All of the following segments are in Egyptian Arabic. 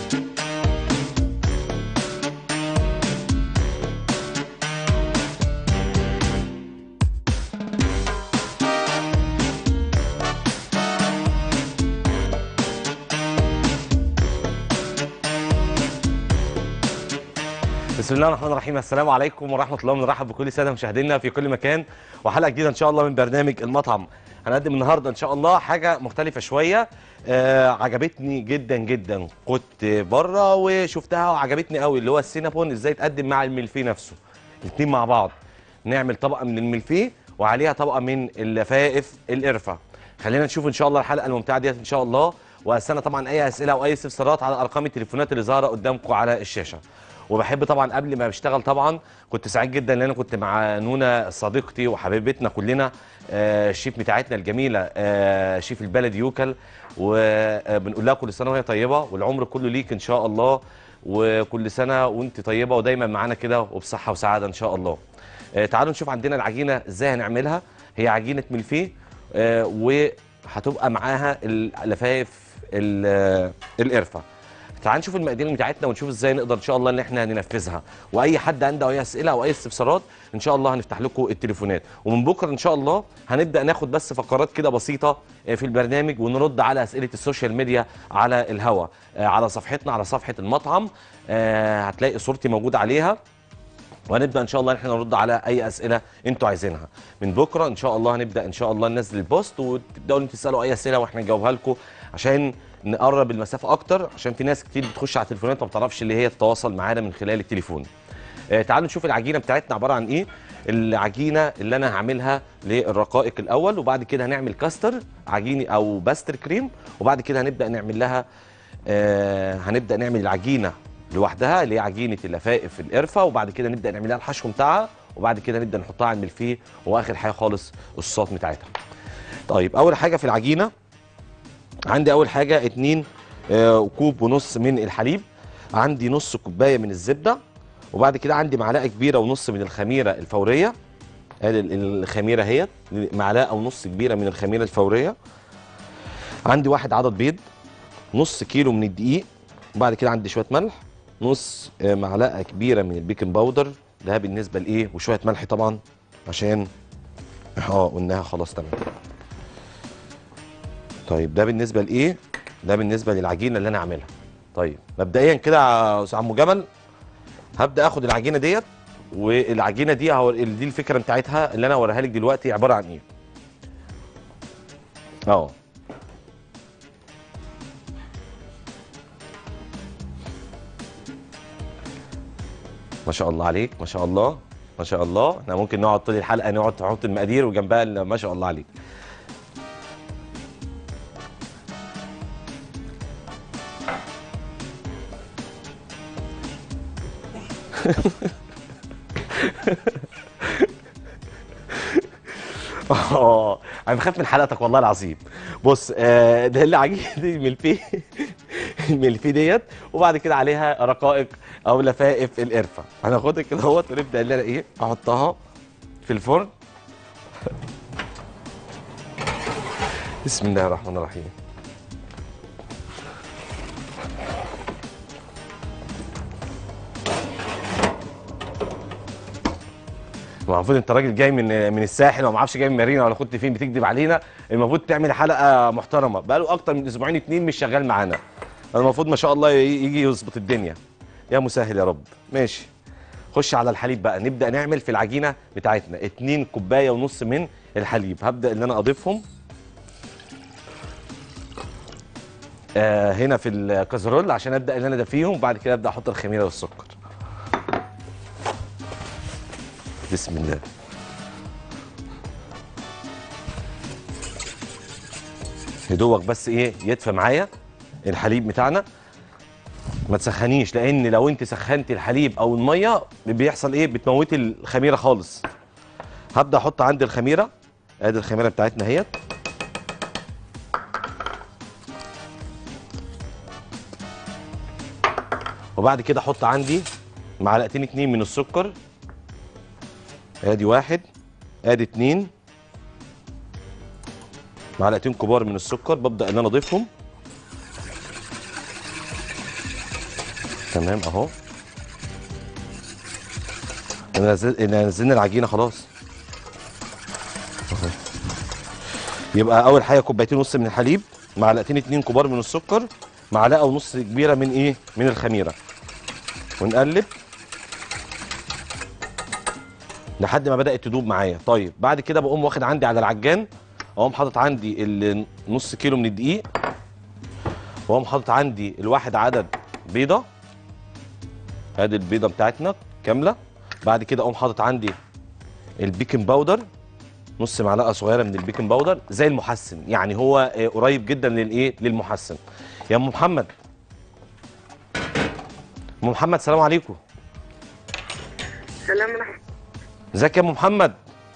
بسم الله الرحمن الرحيم السلام عليكم ورحمه الله وبركاته بكل ساده مشاهدينا في كل مكان وحلقه جديده ان شاء الله من برنامج المطعم هنقدم النهارده ان شاء الله حاجه مختلفه شويه آه عجبتني جدا جدا كنت بره وشفتها وعجبتني قوي اللي هو السينابون ازاي تقدم مع الملفيه نفسه الاثنين مع بعض نعمل طبقه من الملفيه وعليها طبقه من اللفائف القرفه خلينا نشوف ان شاء الله الحلقه الممتعه ديت ان شاء الله واستنى طبعا اي اسئله او اي استفسارات على ارقام التليفونات اللي ظاهره قدامكم على الشاشه وبحب طبعا قبل ما بشتغل طبعا كنت سعيد جدا ان انا كنت مع نونا صديقتي وحبيبتنا كلنا آه، الشيف بتاعتنا الجميله آه، شيف البلد يوكل وبنقول لها كل سنه وهي طيبه والعمر كله ليك ان شاء الله وكل سنه وانت طيبه ودايما معانا كده وبصحه وسعاده ان شاء الله آه، تعالوا نشوف عندنا العجينه ازاي هنعملها هي عجينه ملفيه آه، وهتبقى معاها اللفايف ال- آه، القرفه تعال نشوف المقادير بتاعتنا ونشوف ازاي نقدر ان شاء الله ان احنا ننفذها واي حد عنده اي اسئله او اي استفسارات ان شاء الله هنفتح لكم التليفونات ومن بكره ان شاء الله هنبدا ناخد بس فقرات كده بسيطه آه، في البرنامج ونرد على اسئله السوشيال ميديا على الهوا آه، على صفحتنا على صفحه المطعم آه، هتلاقي صورتي موجوده عليها وهنبدا ان شاء الله ان احنا نرد على اي اسئله انتوا عايزينها من بكره ان شاء الله هنبدا ان شاء الله ننزل البوست وتبداوا انتوا تسالوا اي اسئله واحنا نجاوبها لكم عشان نقرب المسافه اكتر عشان في ناس كتير بتخش على التليفونات ما بتعرفش اللي هي تتواصل معانا من خلال التليفون آه تعالوا نشوف العجينه بتاعتنا عباره عن ايه العجينه اللي انا هعملها للرقائق الاول وبعد كده هنعمل كاستر عجيني او باستر كريم وبعد كده هنبدا نعمل لها آه هنبدا نعمل العجينه لوحدها اللي هي عجينه اللفائف القرفه وبعد كده نبدا نعمل لها الحشو بتاعها وبعد كده نبدا نحطها على الملفيه واخر حاجه خالص الصوصات بتاعتها طيب اول حاجه في العجينه عندي اول حاجه اتنين آه، كوب ونص من الحليب عندي نص كوبايه من الزبده وبعد كده عندي معلقه كبيره ونص من الخميره الفوريه ادي ال- الخميره اهيت معلقه ونص كبيره من الخميره الفوريه عندي واحد عدد بيض نص كيلو من الدقيق وبعد كده عندي شويه ملح نص آه، معلقه كبيره من البيكنج باودر ده بالنسبه لايه وشويه ملح طبعا عشان اه قلناها خلاص تمام طيب ده بالنسبه لايه ده بالنسبه للعجينه اللي انا عاملها طيب مبدئيا كده يا استاذ عمو جمل هبدا اخد العجينه ديت والعجينه دي هور... دي الفكره بتاعتها اللي انا هوريها لك دلوقتي عباره عن ايه اه ما شاء الله عليك ما شاء الله ما شاء الله احنا ممكن نقعد طول الحلقه نقعد نحط المقادير وجنبها ال- ما شاء الله عليك اه انا بخاف من حلقتك والله العظيم بص آه ده اللي عجينه الملفيه الملفيه ديت وبعد كده عليها رقائق او لفائف القرفه هناخدها كده اهوت ونبدا ان انا ايه احطها في الفرن بسم الله الرحمن الرحيم ما المفروض انت راجل جاي من من الساحل وما اعرفش جاي من مارينا ولا كنت فين بتكذب علينا المفروض تعمل حلقه محترمه بقاله اكتر من اسبوعين اتنين مش شغال معانا المفروض ما شاء الله ي- يجي يظبط الدنيا يا مسهل يا رب ماشي خش على الحليب بقى نبدا نعمل في العجينه بتاعتنا اتنين كوبايه ونص من الحليب هبدا ان انا اضيفهم آه هنا في الكازرول عشان ابدا ان انا ادفيهم وبعد كده ابدا احط الخميره والسكر بسم الله يدوق بس ايه يدفى معايا الحليب بتاعنا ما تسخنيش لان لو انت سخنت الحليب او الميه بيحصل ايه بتموتي الخميره خالص هبدا احط عندي الخميره ادي الخميره بتاعتنا اهيت وبعد كده احط عندي معلقتين اتنين من السكر ادي واحد ادي اتنين معلقتين كبار من السكر ببدا ان انا اضيفهم تمام اهو نزل- نزلنا العجينه خلاص اهو يبقى اول حاجه كوبايتين ونص من الحليب معلقتين اتنين كبار من السكر معلقه ونص كبيره من ايه من الخميره ونقلب لحد ما بدات تدوب معايا طيب بعد كده بقوم واخد عندي على العجان اقوم حاطط عندي النص كيلو من الدقيق واقوم حاطط عندي الواحد عدد بيضه ادي البيضه بتاعتنا كامله بعد كده اقوم حاطط عندي البيكنج باودر نص معلقه صغيره من البيكنج باودر زي المحسن يعني هو آه، قريب جدا للايه للمحسن يا ام محمد ام محمد سلام عليكم سلام ورحمة ازيك يا ام محمد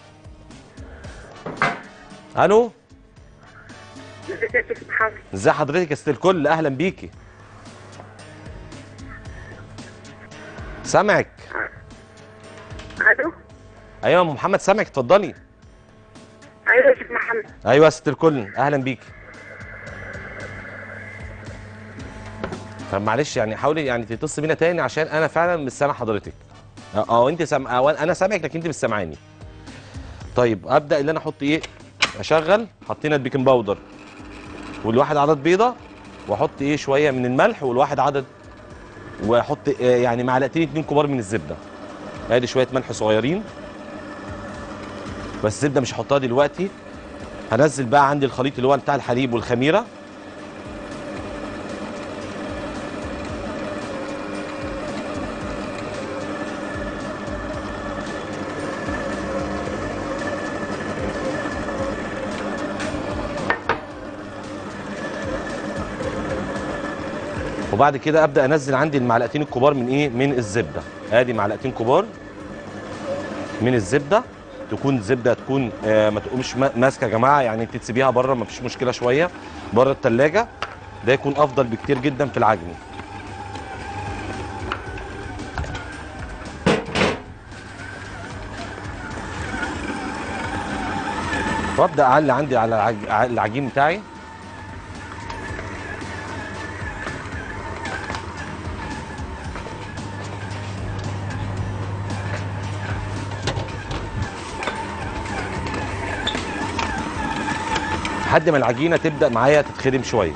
الو ازيك يا شيخ محمد ازي حضرتك يا ست الكل اهلا بيكي سامعك الو ايوه يا ام محمد سامعك اتفضلي ايوه يا شيخ محمد ايوه يا ست الكل اهلا بيكي طب معلش يعني حاولي يعني تتصل بينا تاني عشان انا فعلا مش سامع حضرتك اه اه انت سامع أو انا سامعك لكن انت مش سامعاني طيب ابدا اللي انا احط ايه اشغل حطينا البيكنج باودر والواحد عدد بيضه واحط ايه شويه من الملح والواحد عدد واحط آه، يعني معلقتين اتنين كبار من الزبده ادي شويه ملح صغيرين بس الزبده مش هحطها دلوقتي هنزل بقى عندي الخليط اللي هو بتاع الحليب والخميره وبعد كده ابدا انزل عندي المعلقتين الكبار من ايه من الزبده ادي معلقتين كبار من الزبده تكون الزبده تكون آه ما تقومش ما- ماسكه يا جماعه يعني انت تسيبيها بره ما فيش مشكله شويه بره الثلاجه ده يكون افضل بكتير جدا في العجن وابدا اعلي عندي على العج- على العجين بتاعي لحد ما العجينه تبدا معايا تتخدم شويه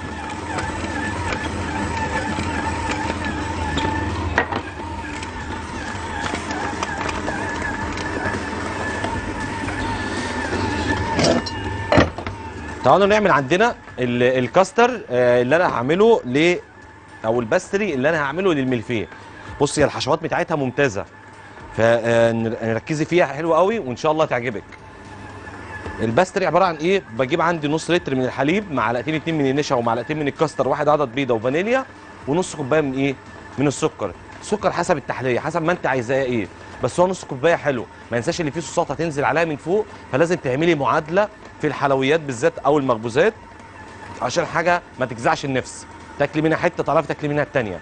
تعالوا نعمل عندنا ال- الكاستر آه، اللي انا هعمله ل او الباستري اللي انا هعمله للملفيه بصي هي الحشوات بتاعتها ممتازه فنركزي فيها حلو قوي وان شاء الله تعجبك الباستري عباره عن ايه بجيب عندي نص لتر من الحليب معلقتين اتنين من النشا ومعلقتين من الكاستر واحد عدد بيضه وفانيليا ونص كوبايه من ايه من السكر سكر حسب التحليه حسب ما انت عايزاه ايه بس هو نص كوبايه حلو ما ينساش اللي فيه صوصات هتنزل عليها من فوق فلازم تعملي معادله في الحلويات بالذات او المخبوزات عشان حاجه ما تجزعش النفس تاكلي منها حته تعرفي تاكلي منها التانيه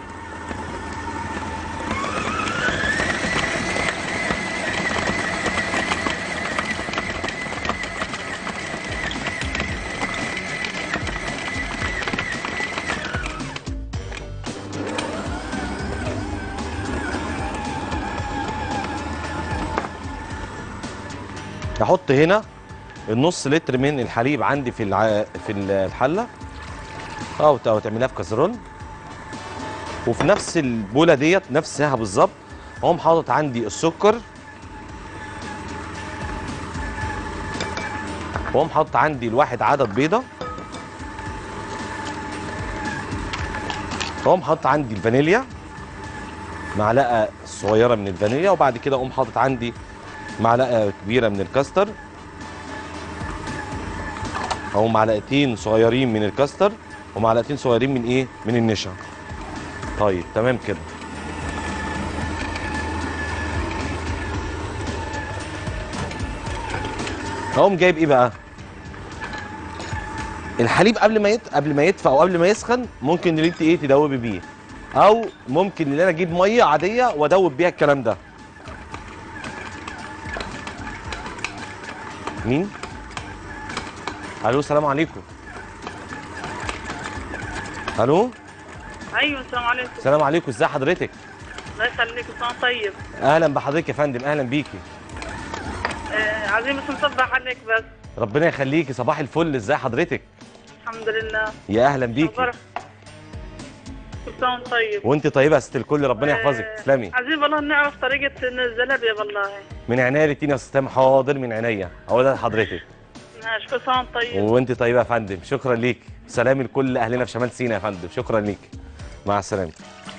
احط هنا النص لتر من الحليب عندي في الع... في الحله او ت- أو تعمليها في كازرون وفي نفس البوله ديت نفسها بالظبط اقوم حاطط عندي السكر واقوم حاطط عندي الواحد عدد بيضه واقوم حاطط عندي الفانيليا معلقه صغيره من الفانيليا وبعد كده اقوم حاطط عندي معلقه كبيره من الكاستر او معلقتين صغيرين من الكاستر ومعلقتين صغيرين من ايه من النشا طيب تمام كده هقوم جايب ايه بقى الحليب قبل ما يت... قبل ما يدفى او قبل ما يسخن ممكن اللي انت ايه تدوبي بيه او ممكن ان انا اجيب ميه عاديه وادوب بيها الكلام ده مين الو السلام عليكم الو ايوه السلام عليكم السلام عليكم ازي حضرتك الله يخليك السلام طيب اهلا بحضرتك يا فندم اهلا بيكي آه عايزين بس نصبح عليك بس ربنا يخليكي صباح الفل ازي حضرتك الحمد لله يا اهلا بيكي أخبارك؟ كل سنه وأنت طيب وانت طيبه يا ست الكل ربنا يحفظك آه، تسلمي عايزين والله نعرف طريقه الزلابيه والله من عناية الاتنين يا استاذ حاضر من عينيا اقولها لحضرتك ماشي كل سنه وأنت طيب وانت طيبه يا فندم شكرا ليك سلام لكل اهلنا في شمال سيناء يا فندم شكرا ليك مع السلامه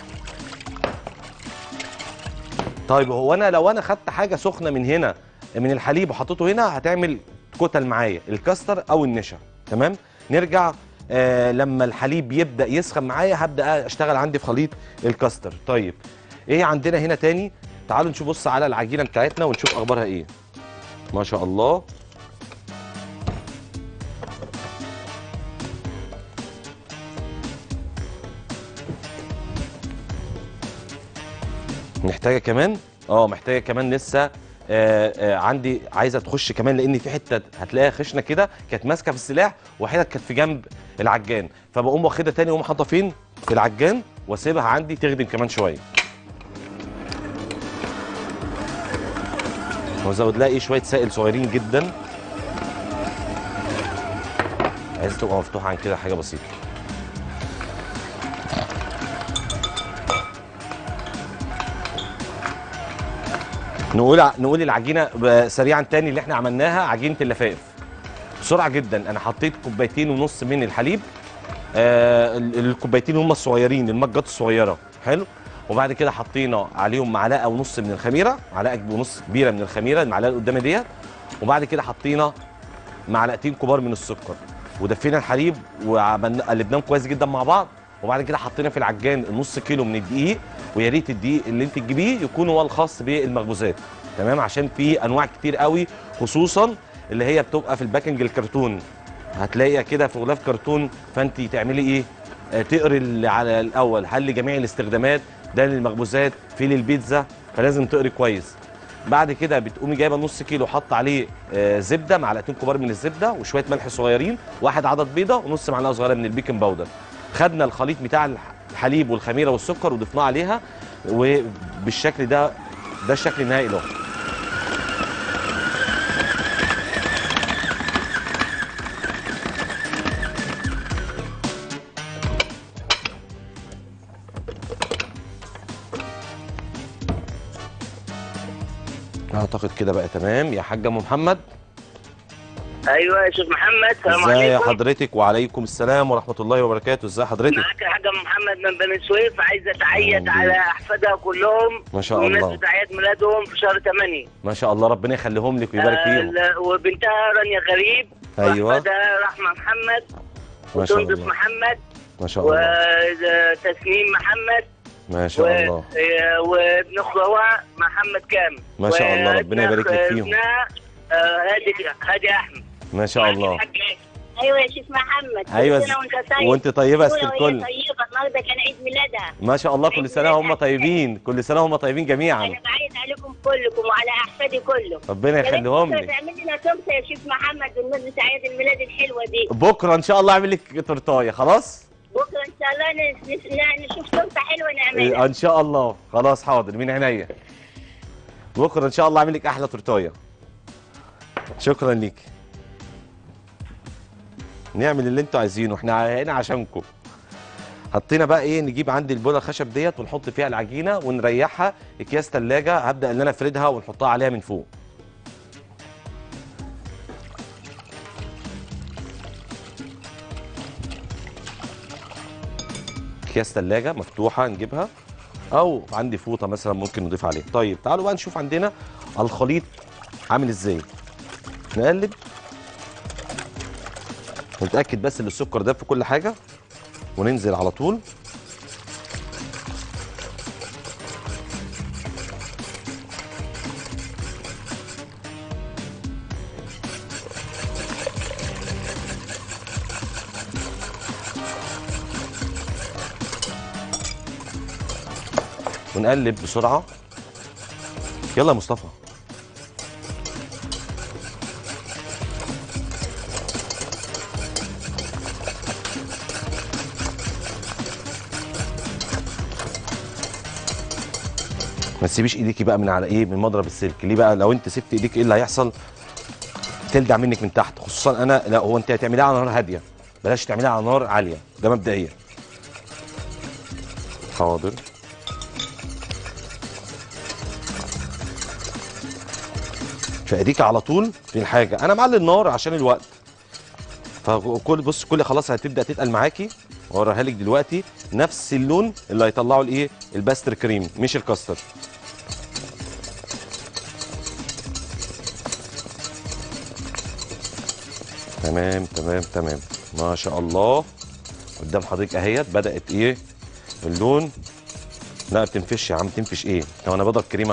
طيب هو انا لو انا خدت حاجه سخنه من هنا من الحليب وحطيته هنا هتعمل كتل معايا الكاستر او النشا تمام نرجع آه لما الحليب يبدا يسخن معايا هبدا اشتغل عندي في خليط الكاستر طيب ايه عندنا هنا تاني تعالوا نشوف بص على العجينه بتاعتنا ونشوف اخبارها ايه ما شاء الله محتاجه كمان اه محتاجه كمان لسه آه آه عندي عايزه تخش كمان لان في حته هتلاقيها خشنه كده كانت ماسكه في السلاح وحتت كانت في جنب العجان فبقوم واخدها تاني واقوم حاطها فين في العجان واسيبها عندي تخدم كمان شويه وازود لها ايه شويه سائل صغيرين جدا عايز تبقى مفتوحه عن كده حاجه بسيطه نقول ع- نقول العجينه ب- سريعا تاني اللي احنا عملناها عجينه اللفائف بسرعه جدا انا حطيت كوبايتين ونص من الحليب آه ال- الكوبايتين هم الصغيرين المجات الصغيره حلو وبعد كده حطينا عليهم معلقه ونص من الخميره معلقه ونص كبيره من الخميره المعلقه اللي قدامي ديت وبعد كده حطينا معلقتين كبار من السكر ودفينا الحليب وعملنا قلبناهم كويس جدا مع بعض وبعد كده حطينا في العجان النص كيلو من الدقيق ويا ريت الدقيق اللي انت تجيبيه يكون هو الخاص بالمخبوزات تمام عشان في انواع كتير قوي خصوصا اللي هي بتبقى في الباكنج الكرتون هتلاقيها كده في غلاف كرتون فانت تعملي ايه آه، تقري اللي على الاول هل لجميع الاستخدامات ده للمخبوزات في للبيتزا فلازم تقري كويس بعد كده بتقومي جايبه نص كيلو حاطه عليه آه، زبده معلقتين كبار من الزبده وشويه ملح صغيرين واحد عدد بيضه ونص معلقه صغيره من البيكنج باودر خدنا الخليط بتاع الح- الحليب والخميره والسكر وضفناه عليها وبالشكل ده ده الشكل النهائي له اعتقد كده بقى تمام يا حاج ام محمد ايوه يا شيخ محمد السلام ازاي عليكم حضرتك وعليكم السلام ورحمه الله وبركاته ازاي حضرتك معاك الحاج محمد من بني سويف عايزه تعيد أهلاً على بيك. احفادها كلهم ما شاء الله. بمناسبه اعياد ميلادهم في شهر 8 ما شاء الله ربنا يخليهم لك ويبارك فيهم وبنتها رانيا غريب أيوة. واحفادها رحمه محمد ما شاء وتندس الله محمد ما شاء الله وتسنيم محمد ما شاء الله و- وابن اخوها محمد كامل ما شاء الله، ربنا وابن يبارك لك فيهم. ابنها آه، هادي هادي احمد ما شاء الله ايوه يا شيخ محمد ايوه كل سنه وانت طيب وانت طيبه يا ست وهي الكل طيبه النهارده كان عيد ميلادها ما شاء الله كل سنه هم طيبين كل سنه هم طيبين جميعا انا بعيد عليكم كلكم وعلى احفادي كله ربنا يا ريت يخليهم بكرة لك تعمل لنا تورته يا شيخ محمد بمناسبه اعياد الميلاد الحلوه دي بكره ان شاء الله اعمل لك تورتايه خلاص بكره ان شاء الله نس- نس- ن- نشوف تورته حلوه إيه، نعملها ان شاء الله خلاص حاضر من عينيا بكره ان شاء الله اعمل لك احلى تورتايه شكرا ليك نعمل اللي انتوا عايزينه احنا هنا عشانكم حطينا بقى ايه نجيب عندي البوله الخشب ديت ونحط فيها العجينه ونريحها اكياس ثلاجه هبدا ان انا افردها ونحطها عليها من فوق اكياس ثلاجه مفتوحه نجيبها او عندي فوطه مثلا ممكن نضيف عليها طيب تعالوا بقى نشوف عندنا الخليط عامل ازاي نقلب نتاكد بس ان السكر ده في كل حاجه وننزل على طول ونقلب بسرعه يلا يا مصطفى ما تسيبيش ايديكي بقى من على ايه من مضرب السلك ليه بقى لو انت سبت ايديك ايه اللي هيحصل تلدع منك من تحت خصوصا انا لا هو انت هتعمليها على نار هاديه بلاش تعمليها على نار عاليه ده مبدئيا حاضر فايديك على طول في الحاجه انا معلي النار عشان الوقت فكل بص كل خلاص هتبدا تتقل معاكي واوريها لك دلوقتي نفس اللون اللي هيطلعه الايه الباستر كريم مش الكاستر تمام تمام تمام ما شاء الله قدام حضرتك اهيت بدات ايه اللون لا بتنفش يا عم تنفش ايه هو انا بضرب كريمه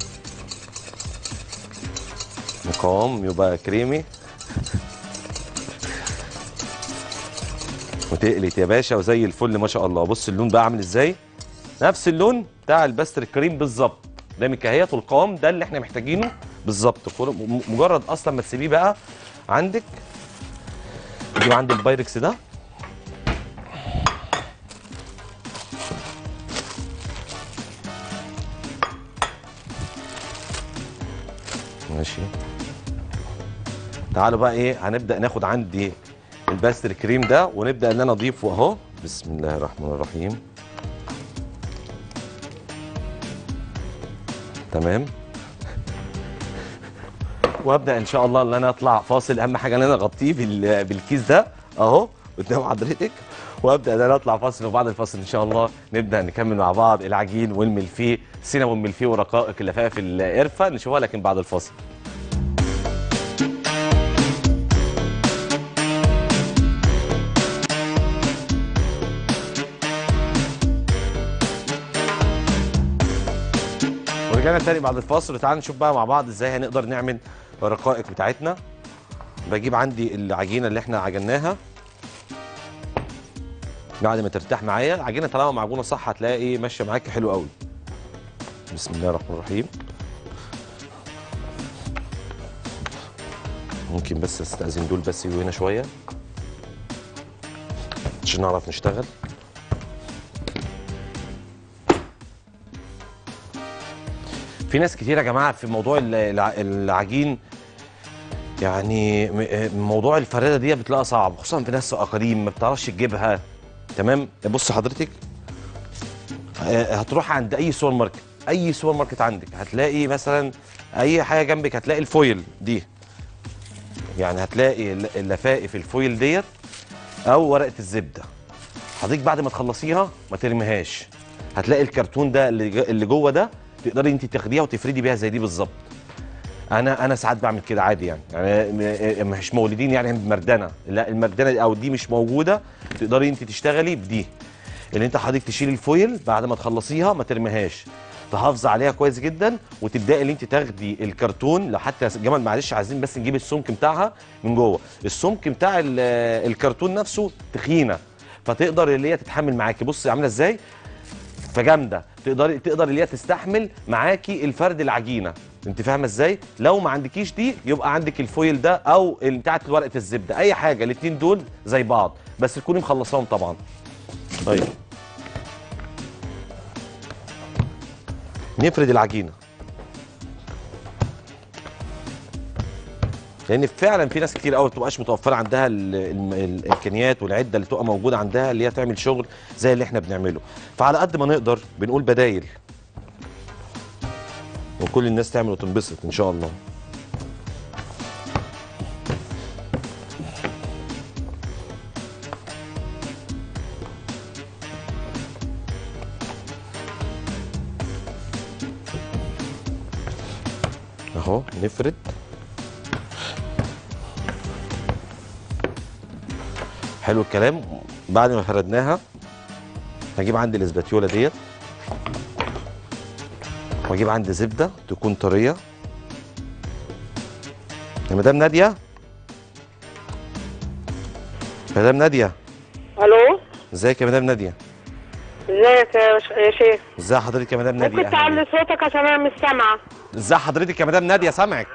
مقام يبقى كريمي وتقلت يا باشا وزي الفل ما شاء الله بص اللون بقى عامل ازاي نفس اللون بتاع الباستر الكريم بالظبط ده مكهيات والقوام ده اللي احنا محتاجينه بالظبط كل- م- مجرد اصلا ما تسيبيه بقى عندك نجيب عندي البايركس ده ماشي تعالوا بقى ايه هنبدا ناخد عندي الباستر كريم ده ونبدا ان انا اضيفه اهو بسم الله الرحمن الرحيم تمام وابدا ان شاء الله ان انا اطلع فاصل اهم حاجه ان انا اغطيه بال- بالكيس ده اهو قدام حضرتك وابدا ان انا اطلع فاصل وبعد الفاصل ان شاء الله نبدا نكمل مع بعض العجين والملفيه سينامون ملفيه ورقائق اللفائف القرفه نشوفها لكن بعد الفاصل ورجعنا تاني بعد الفاصل وتعالى نشوف بقى مع بعض ازاي هنقدر نعمل الرقائق بتاعتنا بجيب عندي العجينه اللي احنا عجناها بعد ما ترتاح معايا العجينه طالما معجونه صح هتلاقي ايه ماشيه معاكي حلو قوي بسم الله الرحمن الرحيم ممكن بس استاذن دول بس يجوا هنا شويه عشان نعرف نشتغل في ناس كتير يا جماعه في موضوع ال- الع- العجين يعني م- موضوع الفراده دي بتلاقيها صعب خصوصا في ناس اقاليم ما بتعرفش تجيبها تمام بص حضرتك آه، هتروح عند اي سوبر ماركت اي سوبر ماركت عندك هتلاقي مثلا اي حاجه جنبك هتلاقي الفويل دي يعني هتلاقي الل- اللفائف الفويل ديت او ورقه الزبده حضرتك بعد ما تخلصيها ما ترميهاش هتلاقي الكرتون ده اللي ج- اللي جوه ده تقدري انت تاخديها وتفردي بيها زي دي بالظبط انا انا ساعات بعمل كده عادي يعني يعني م- مش مولودين يعني بمردنه لا المردنه دي او دي مش موجوده تقدري انت تشتغلي بدي اللي انت حضرتك تشيلي الفويل بعد ما تخلصيها ما ترميهاش تحافظي عليها كويس جدا وتبداي ان انت تاخدي الكرتون لو حتى يا جمال معلش عايزين بس نجيب السمك بتاعها من جوه السمك بتاع ال- الكرتون نفسه تخينه فتقدر اللي هي تتحمل معاكي بصي عامله ازاي فجامده تقدري تقدر اللي هي تستحمل معاكي الفرد العجينه انت فاهمه ازاي لو ما عندكيش دي يبقى عندك الفويل ده او ال- بتاعه ورقه الزبده اي حاجه الاثنين دول زي بعض بس تكوني مخلصاهم طبعا طيب نفرد العجينه لان فعلا في ناس كتير قوي ما بتبقاش متوفره عندها ال- ال- ال- الامكانيات والعده اللي تبقى موجوده عندها اللي هي تعمل شغل زي اللي احنا بنعمله فعلى قد ما نقدر بنقول بدايل وكل الناس تعمل وتنبسط ان شاء الله اهو نفرد حلو الكلام بعد ما فردناها هجيب عندي الاسباتيولا ديت واجيب عندي زبده تكون طريه يا مدام ناديه مدام ناديه الو ازيك يا مدام ناديه ازيك يا ش- يا شيخ ازي حضرتك يا مدام ناديه ممكن أهلاً تعلي بيك. صوتك عشان انا مش سامعه ازي حضرتك يا مدام ناديه سامعك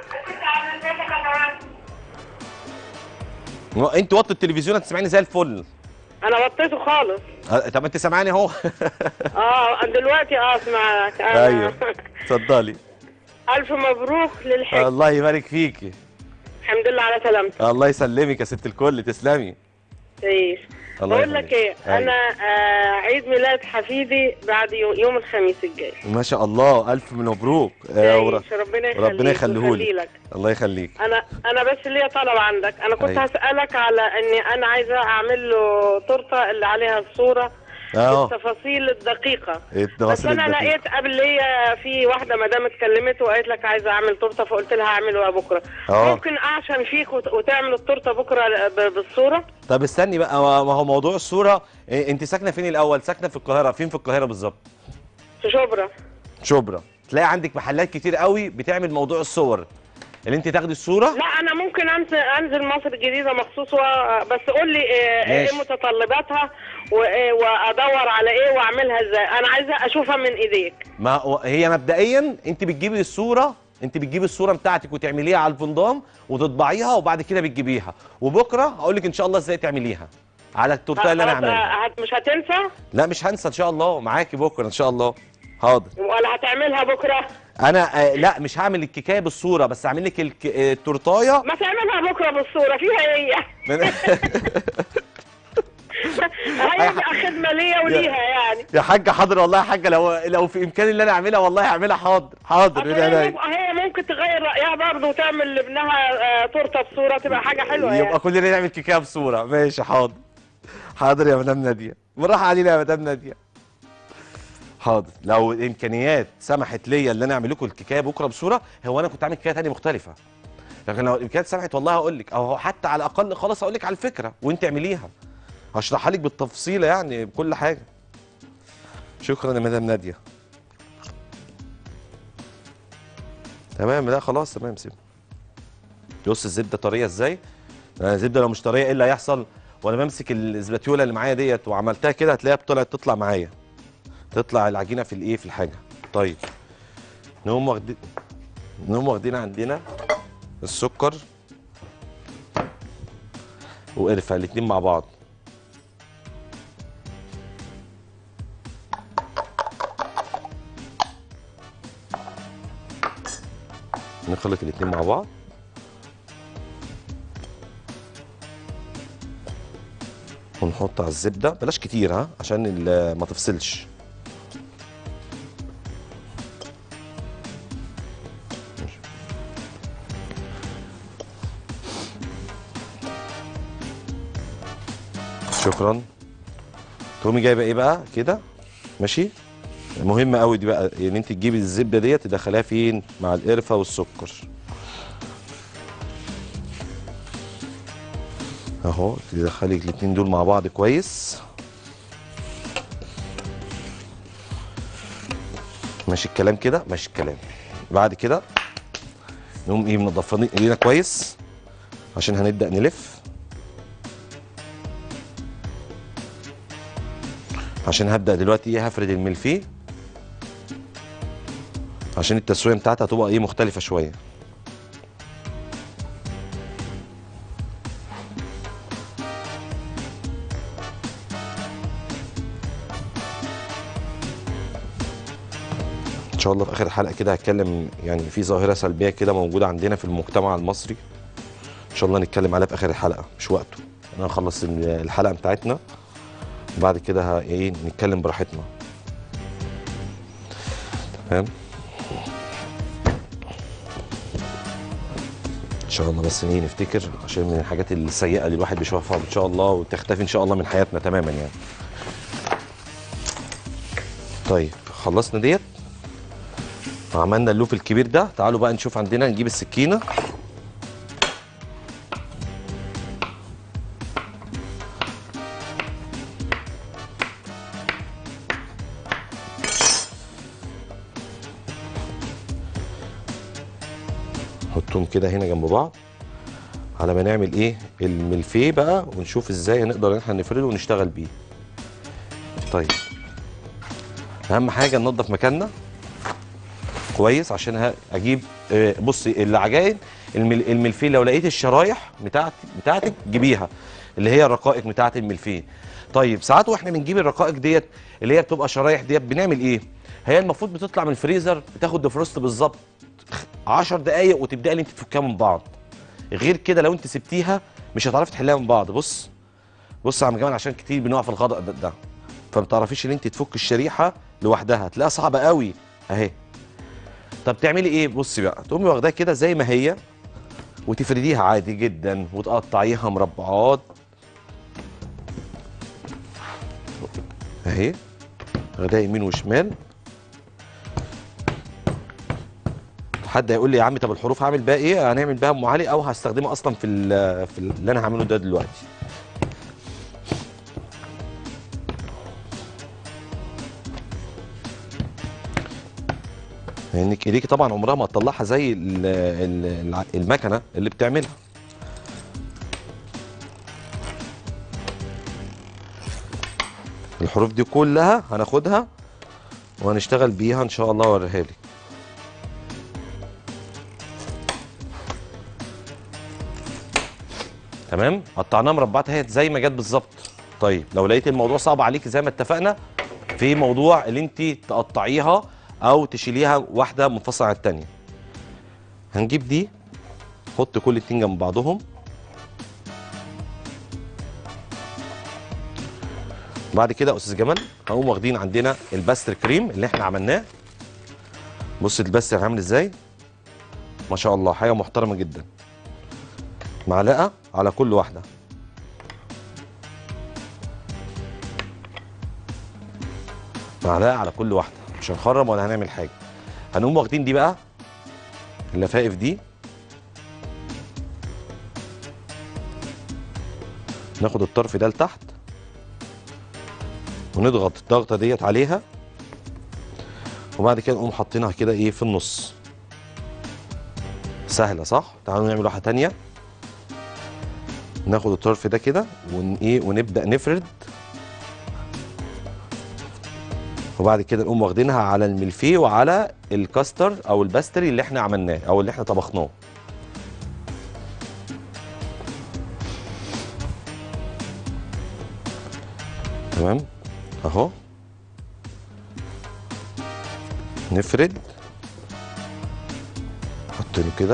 انت وطي التلفزيون هتسمعيني زي الفل انا وطيته خالص آه، طب انت سامعاني اهو اه دلوقتي اه اسمعك أنا- ايوه اتفضلي الف مبروك للحج الله يبارك فيكي الحمد لله على سلامتك الله يسلمك يا ست الكل تسلمي تعيش الله بقول لك يخليك. ايه انا آه عيد ميلاد حفيدي بعد يو- يوم الخميس الجاي ما شاء الله الف مبروك آه، ور- تعيش ربنا يخليك ربنا يخليهولك. ويخلي لك. الله يخليك انا انا بس ليا طلب عندك انا كنت أيوة. هسالك على اني انا عايزه اعمل له تورته اللي عليها الصوره اه بالتفاصيل الدقيقه بس التفاصيل انا الدقيقة. لقيت قبل ليا في واحده مدام اتكلمت وقالت لك عايزه اعمل تورته فقلت لها اعملها بكره اه. ممكن اعشم فيك وت- وتعمل التورته بكره ب- بالصوره طب استني بقى ما هو موضوع الصوره إيه، انت ساكنه فين الاول ساكنه في القاهره فين في القاهره بالظبط في شبرا شبرا تلاقي عندك محلات كتير قوي بتعمل موضوع الصور اللي انت تاخدي الصوره لا انا ممكن انزل انزل مصر الجديده مخصوص و- بس قول لي ايه ماشي. إيه متطلباتها وإيه وادور على ايه واعملها ازاي انا عايزه اشوفها من ايديك ما هو- هي مبدئيا انت بتجيبي الصوره انت بتجيبي الصوره بتاعتك وتعمليها على الفندام وتطبعيها وبعد كده بتجيبيها وبكره هقول لك ان شاء الله ازاي تعمليها على التورته اللي انا هت- هعملها هت- مش هتنسى لا مش هنسى ان شاء الله معاكي بكره ان شاء الله حاضر ولا هتعملها بكره انا آه لا مش هعمل الكيكايه بالصوره بس هعمل لك الك- آه، التورتايه ما تعملها بكره بالصوره فيها هي من- هي بقى خدمه ليا وليها يعني يا حاجه حاضر والله يا حاجه لو لو في امكاني اللي انا اعملها والله هعملها حاضر حاضر أصل من هي عينيا. ممكن- هي ممكن تغير رايها برضه وتعمل لابنها آه، تورته بصوره تبقى حاجه حلوه يبقى يعني كلنا نعمل كيكه بصوره ماشي حاضر حاضر يا مدام ناديه بالراحه علينا يا مدام ناديه حاضر لو الامكانيات سمحت ليا ان انا اعمل لكم الكيكه بكره بصوره هو انا كنت عامل كيكه ثانيه مختلفه لكن لو الامكانيات سمحت والله هقول لك او حتى على الاقل خلاص هقول لك على الفكره وانت اعمليها هشرحها لك بالتفصيل يعني بكل حاجه شكرا يا مدام ناديه تمام لا خلاص تمام سيب بص الزبده طريه ازاي آه، الزبده لو مش طريه ايه اللي هيحصل وانا بمسك الاسباتيولا اللي معايا ديت وعملتها كده هتلاقيها طلعت تطلع معايا تطلع العجينه في الايه في الحاجه طيب نقوم واخدين نقوم واخدين عندنا السكر وقرفه الاتنين مع بعض نخلط الاتنين مع بعض ونحط على الزبده بلاش كتير ها عشان ال- ما تفصلش ماشي. شكرا تقومي جايبه ايه بقى كده ماشي مهمه قوي دي بقى ان انت تجيبي الزبده ديت تدخليها فين مع القرفه والسكر اهو تدخلي الاتنين دول مع بعض كويس ماشي الكلام كده ماشي الكلام بعد كده نقوم ايه منضفين ايدينا كويس عشان هنبدا نلف عشان هبدا دلوقتي ايه هفرد الملفيه عشان التسويه بتاعتها هتبقى ايه مختلفه شويه ان شاء الله في اخر الحلقه كده هتكلم يعني في ظاهره سلبيه كده موجوده عندنا في المجتمع المصري ان شاء الله نتكلم عليها في اخر الحلقه مش وقته انا هخلص الحلقه بتاعتنا وبعد كده ه- ايه نتكلم براحتنا تمام ان شاء الله بس ايه نفتكر عشان من الحاجات السيئه اللي الواحد بيشوفها ان شاء الله وتختفي ان شاء الله من حياتنا تماما يعني طيب خلصنا ديت وعملنا اللوف الكبير ده تعالوا بقى نشوف عندنا نجيب السكينه نحطهم كده هنا جنب بعض على ما نعمل ايه الملفيه بقى ونشوف ازاي هنقدر ان احنا نفرده ونشتغل بيه طيب اهم حاجه ننظف مكاننا كويس عشان ه- اجيب آه، بصي العجائن المل- الملفيه لو لقيت الشرايح بتاعت بتاعتك جيبيها اللي هي الرقائق بتاعت الملفيه طيب ساعات واحنا بنجيب الرقائق ديت اللي هي بتبقى شرايح ديت بنعمل ايه هي المفروض بتطلع من الفريزر بتاخد ديفروست بالظبط 10 دقايق وتبداي ان انت تفكها من بعض غير كده لو انت سبتيها مش هتعرفي تحلها من بعض بص بص يا عم جمال عشان كتير بنقع في الغطاء ده, ده. فما تعرفيش ان انت تفك الشريحه لوحدها هتلاقيها صعبه قوي اهي طب تعملي ايه بصي بقى تقومي واخداها كده زي ما هي وتفرديها عادي جدا وتقطعيها مربعات اهي واخداها يمين وشمال حد هيقول لي يا عم طب الحروف هعمل بيها ايه هنعمل بيها ام علي او هستخدمها اصلا في ال- في ال- اللي انا هعمله ده دلوقتي لانك ايديكي طبعا عمرها ما هتطلعها زي ال- ال- الع- المكنه اللي بتعملها الحروف دي كلها هناخدها وهنشتغل بيها ان شاء الله اوريها لك تمام قطعناها مربعات اهي زي ما جت بالظبط طيب لو لقيت الموضوع صعب عليك زي ما اتفقنا في موضوع اللي انت تقطعيها او تشيليها واحده منفصله عن الثانيه هنجيب دي نحط كل اتنين جنب بعضهم بعد كده يا استاذ جمال هنقوم واخدين عندنا الباستر كريم اللي احنا عملناه بص الباستر عامل ازاي ما شاء الله حاجه محترمه جدا معلقه على كل واحده معلقه على كل واحده مش هنخرم ولا هنعمل حاجه هنقوم واخدين دي بقى اللفائف دي ناخد الطرف ده لتحت ونضغط الضغطه ديت عليها وبعد كده نقوم حاطينها كده ايه في النص سهله صح تعالوا نعمل واحده تانية ناخد الطرف ده كده ون ايه ونبدا نفرد وبعد كده نقوم واخدينها على الملفيه وعلى الكاستر او الباستري اللي احنا عملناه او اللي احنا طبخناه تمام اهو نفرد نحط له كده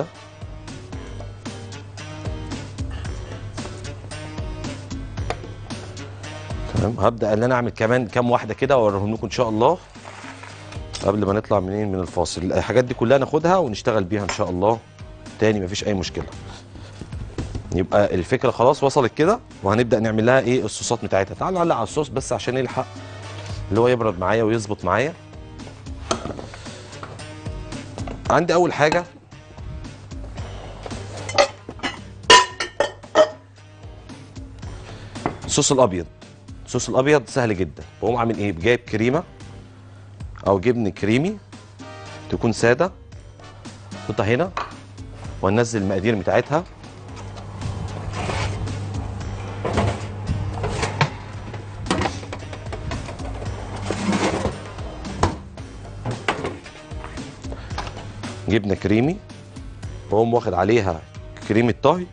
تمام هبدا ان انا اعمل كمان كام واحده كده واوريهم لكم ان شاء الله قبل ما نطلع منين من الفاصل الحاجات دي كلها ناخدها ونشتغل بيها ان شاء الله تاني مفيش اي مشكله يبقى الفكره خلاص وصلت كده وهنبدا نعمل لها ايه الصوصات بتاعتها تعالوا نعلق على الصوص بس عشان يلحق اللي هو يبرد معايا ويظبط معايا عندي اول حاجه الصوص الابيض الصوص الابيض سهل جدا بقوم عامل ايه جايب كريمه او جبن كريمي تكون ساده احطها هنا وننزل المقادير بتاعتها جبنه كريمي واقوم واخد عليها كريمه طهي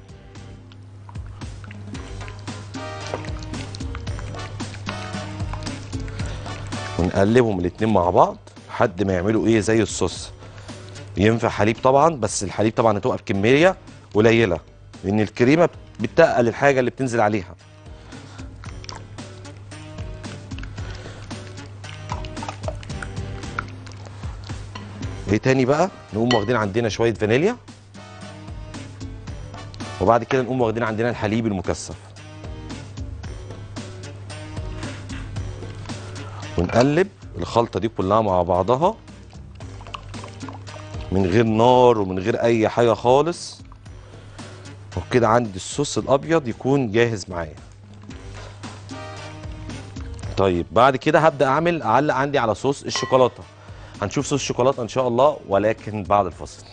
ونقلبهم الاتنين مع بعض لحد ما يعملوا ايه زي الصوص ينفع حليب طبعا بس الحليب طبعا هتبقى بكميه قليله لان الكريمه بتقل الحاجه اللي بتنزل عليها ايه تاني بقى نقوم واخدين عندنا شويه فانيليا وبعد كده نقوم واخدين عندنا الحليب المكثف ونقلب الخلطه دي كلها مع بعضها من غير نار ومن غير اي حاجه خالص وكده عندي الصوص الابيض يكون جاهز معايا طيب بعد كده هبدا اعمل اعلق عندي على صوص الشوكولاته هنشوف صوص الشوكولاته ان شاء الله ولكن بعد الفصل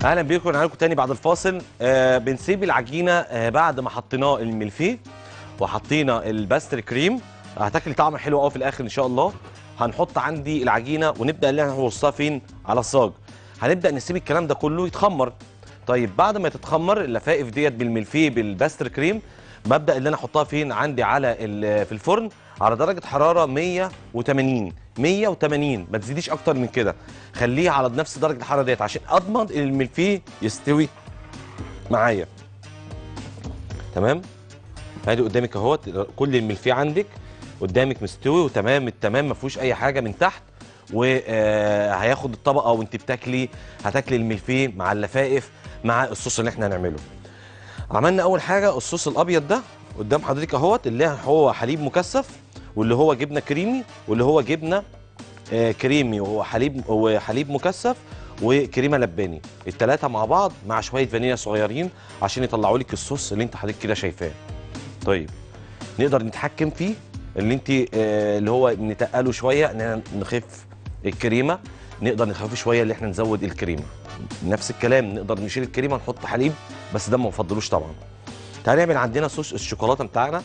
اهلا بيكم انا معاكم تاني بعد الفاصل آه بنسيب العجينه آه بعد ما حطينا الملفيه وحطينا الباستر كريم هتاكلي طعم حلو قوي في الاخر ان شاء الله هنحط عندي العجينه ونبدا ان احنا نرصها فين على الصاج هنبدا نسيب الكلام ده كله يتخمر طيب بعد ما تتخمر اللفائف ديت بالملفيه بالباستر كريم ببدا ان انا احطها فين عندي على ال- في الفرن على درجه حراره 180 180 ما تزيديش اكتر من كده خليها على نفس درجه الحراره ديت عشان اضمن ان الملفيه يستوي معايا تمام ادي قدامك اهوت كل الملفيه عندك قدامك مستوي وتمام التمام ما فيهوش اي حاجه من تحت وهياخد الطبقه وانت بتاكلي هتاكلي الملفيه مع اللفائف مع الصوص اللي احنا هنعمله عملنا اول حاجه الصوص الابيض ده قدام حضرتك اهوت اللي هو حليب مكثف واللي هو جبنه كريمي واللي هو جبنه آه، كريمي وهو حليب وحليب مكثف وكريمه لباني الثلاثه مع بعض مع شويه فانيليا صغيرين عشان يطلعوا لك الصوص اللي انت حضرتك كده شايفاه طيب نقدر نتحكم فيه اللي انت آه، اللي هو نتقله شويه ان احنا نخف الكريمه نقدر نخفف شويه اللي احنا نزود الكريمه نفس الكلام نقدر نشيل الكريمه نحط حليب بس ده ما نفضلوش طبعا تعالى نعمل عندنا صوص الشوكولاته بتاعنا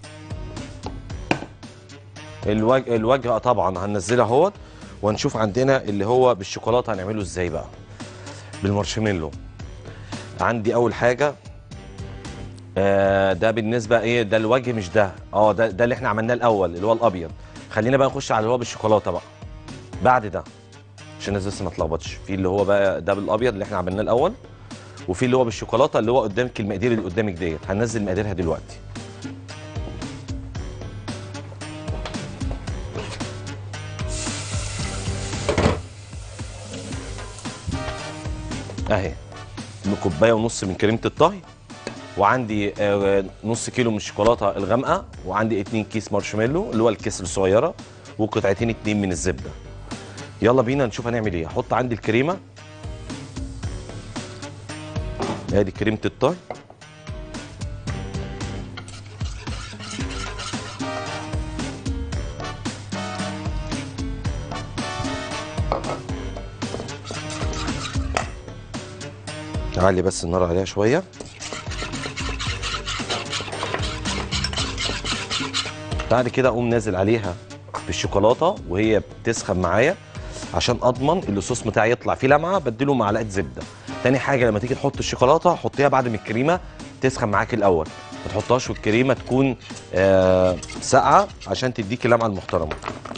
الوجه الوجه طبعا هننزلها اهوت وهنشوف عندنا اللي هو بالشوكولاته هنعمله ازاي بقى بالمارشميلو عندي اول حاجه آه ده بالنسبه ايه ده الوجه مش ده اه ده ده اللي احنا عملناه الاول اللي هو الابيض خلينا بقى نخش على اللي هو بالشوكولاته بقى بعد ده عشان الناس بس ما تلخبطش في اللي هو بقى ده بالابيض اللي احنا عملناه الاول وفي اللي هو بالشوكولاته اللي هو قدامك المقادير اللي قدامك ديت هننزل مقاديرها دلوقتي اهي كوبايه ونص من كريمه الطهي وعندي آه، نص كيلو من الشوكولاته الغامقه وعندي اتنين كيس مارشميلو اللي هو الكيس الصغيره وقطعتين اتنين من الزبده يلا بينا نشوف هنعمل ايه احط عندي الكريمه ادي كريمه الطهي نعلي بس النار عليها شويه بعد كده اقوم نازل عليها بالشوكولاته وهي بتسخن معايا عشان اضمن ان الصوص بتاعي يطلع فيه لمعه بديله معلقه زبده تاني حاجه لما تيجي تحط الشوكولاته حطيها بعد ما الكريمه تسخن معاك الاول ما تحطهاش والكريمه تكون آه ساقعه عشان تديكي لمعه المحترمه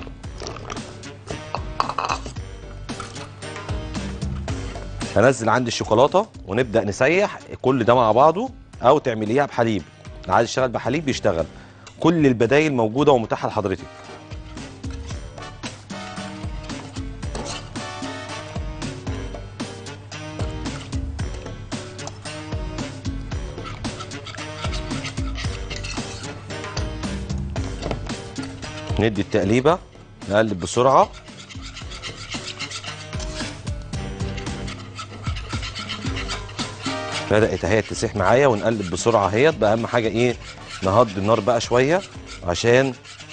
هنزل عندي الشوكولاته ونبدا نسيح كل ده مع بعضه او تعمليها بحليب اللي عايز يشتغل بحليب يشتغل كل البدايل موجوده ومتاحه لحضرتك ندي التقليبه نقلب بسرعه بدات اهي تسيح معايا ونقلب بسرعه اهيت بقى اهم حاجه ايه نهض النار بقى شويه عشان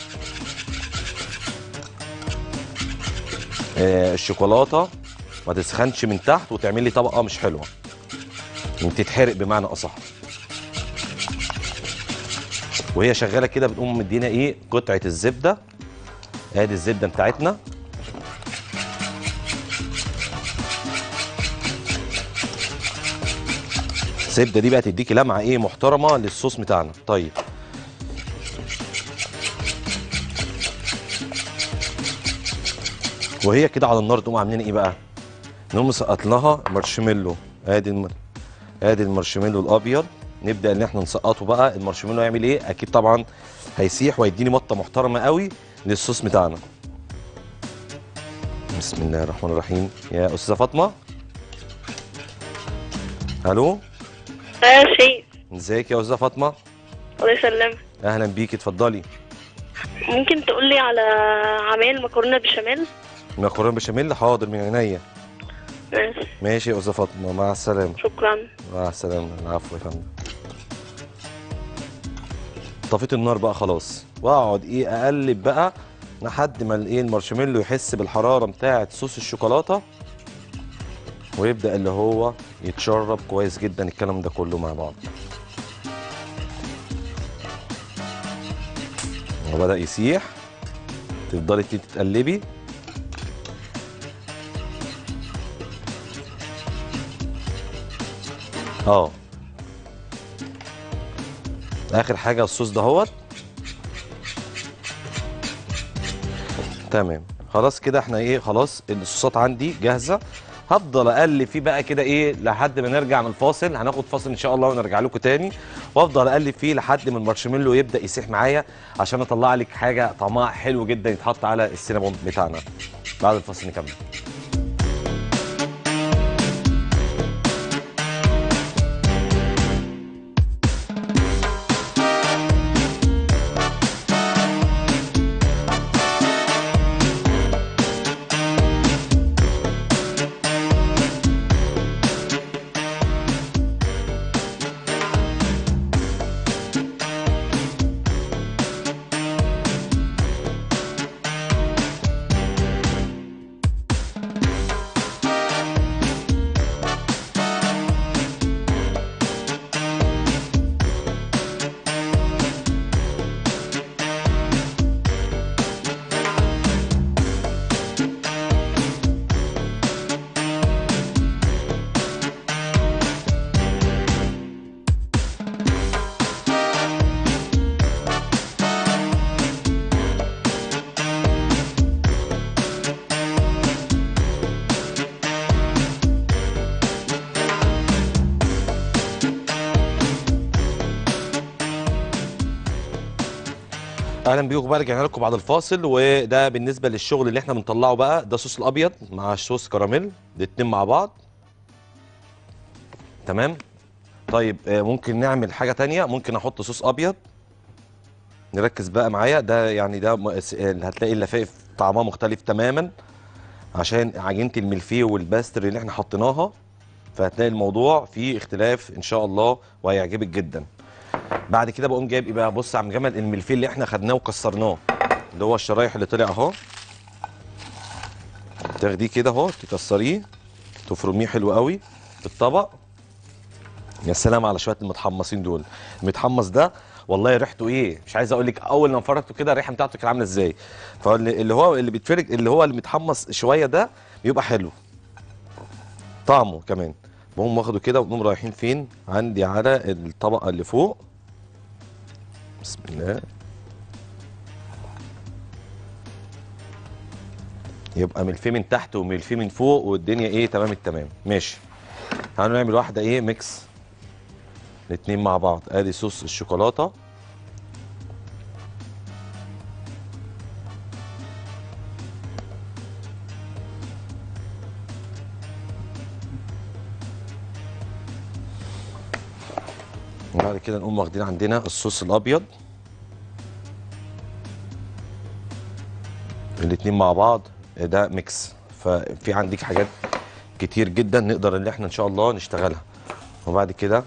آه الشوكولاته ما تسخنش من تحت وتعمل لي طبقه مش حلوه تتحرق بمعنى اصح وهي شغاله كده بنقوم مدينا ايه قطعه الزبده ادي الزبده بتاعتنا الزبده دي بقى تديكي لمعه ايه محترمه للصوص بتاعنا طيب وهي كده على النار تقوم عاملين ايه بقى نقوم مسقط لها مارشميلو ادي المر... ادي المارشميلو الابيض نبدا ان احنا نسقطه بقى المارشميلو هيعمل ايه اكيد طبعا هيسيح وهيديني مطه محترمه قوي للصوص بتاعنا بسم الله الرحمن الرحيم يا استاذه فاطمه الو اه شيء ازيك يا استاذه فاطمه الله يسلمك اهلا بيكي اتفضلي ممكن تقول لي على عمايل مكرونه بشاميل مكرونه بشاميل حاضر من عينيا ماشي ماشي يا استاذه فاطمه مع السلامه شكرا مع السلامه العفو يا فندم طفيت النار بقى خلاص واقعد ايه اقلب بقى لحد ما الايه المارشميلو يحس بالحراره بتاعه صوص الشوكولاته ويبدا اللي هو يتشرب كويس جدا الكلام ده كله مع بعض وبدأ يسيح تفضلي انتي تتقلبي اه اخر حاجه الصوص دهوت تمام خلاص كده احنا ايه خلاص الصوصات عندي جاهزه هفضل اقلب فيه بقى كده ايه لحد ما نرجع من الفاصل هناخد فاصل ان شاء الله ونرجع لكم تاني وافضل اقلب فيه لحد ما المارشميلو يبدا يسيح معايا عشان اطلع لك حاجه طعمها حلو جدا يتحط على السينابون بتاعنا بعد الفاصل نكمل اهلا بيكم بقى رجعنا لكم بعد الفاصل وده بالنسبه للشغل اللي احنا بنطلعه بقى ده صوص الابيض مع صوص كراميل الاتنين مع بعض تمام طيب آه، ممكن نعمل حاجه تانية ممكن احط صوص ابيض نركز بقى معايا ده يعني ده م- س- آه، هتلاقي اللفائف طعمها مختلف تماما عشان عجينه الملفيه والباستري اللي احنا حطيناها فهتلاقي الموضوع فيه اختلاف ان شاء الله وهيعجبك جدا بعد كده بقوم جايب ايه بقى بص يا عم جمال الملفيه اللي احنا خدناه وكسرناه اللي هو الشرايح اللي طلع اهو تاخديه كده اهو تكسريه تفرميه حلو قوي في الطبق يا سلام على شويه المتحمصين دول المتحمص ده والله ريحته ايه مش عايز اقول لك اول ما فرجته كده الريحه بتاعته كانت عامله ازاي فاللي هو اللي بيتفرج اللي هو المتحمص شويه ده بيبقى حلو طعمه كمان بقوم واخده كده ونقوم رايحين فين عندي على الطبقه اللي فوق بسم الله يبقى ملفيه من تحت وملفيه من فوق والدنيا ايه تمام التمام ماشي هنعمل واحده ايه ميكس الاتنين مع بعض ادي صوص الشوكولاته وبعد كده نقوم واخدين عندنا الصوص الابيض الاتنين مع بعض ده ميكس ففي عندك حاجات كتير جدا نقدر ان احنا ان شاء الله نشتغلها وبعد كده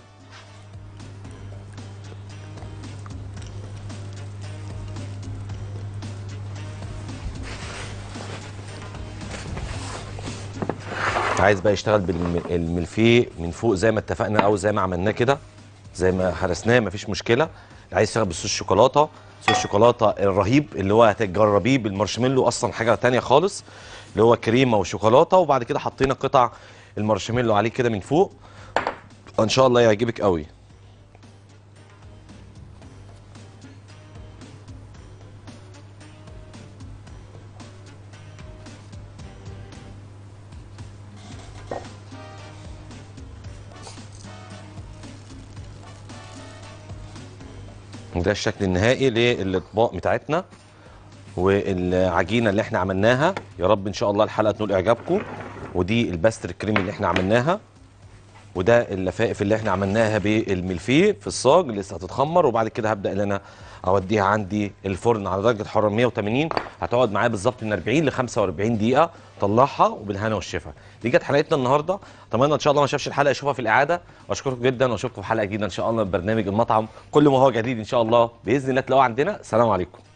عايز بقى يشتغل بالملفيه من فوق زي ما اتفقنا او زي ما عملناه كده زي ما هرسناه مفيش مشكله اللي عايز يشتغل بالصوص الشوكولاته صوص الشوكولاته الرهيب اللي هو هتجربيه بالمارشميلو اصلا حاجه تانية خالص اللي هو كريمه وشوكولاته وبعد كده حطينا قطع المارشميلو عليه كده من فوق ان شاء الله يعجبك قوي ده الشكل النهائي للاطباق بتاعتنا والعجينه اللي احنا عملناها يا رب ان شاء الله الحلقه تنول اعجابكم ودي الباستر كريم اللي احنا عملناها وده اللفائف اللي احنا عملناها بالملفيه في الصاج اللي لسه هتتخمر وبعد كده هبدا ان انا اوديها عندي الفرن على درجه حراره 180 هتقعد معايا بالظبط من 40 ل 45 دقيقه طلعها وبالهنا والشفا دي كانت حلقتنا النهارده اتمنى ان شاء الله ما شافش الحلقه يشوفها في الاعاده واشكركم جدا واشوفكم في حلقه جديده ان شاء الله من برنامج المطعم كل ما هو جديد ان شاء الله باذن الله تلاقوه عندنا سلام عليكم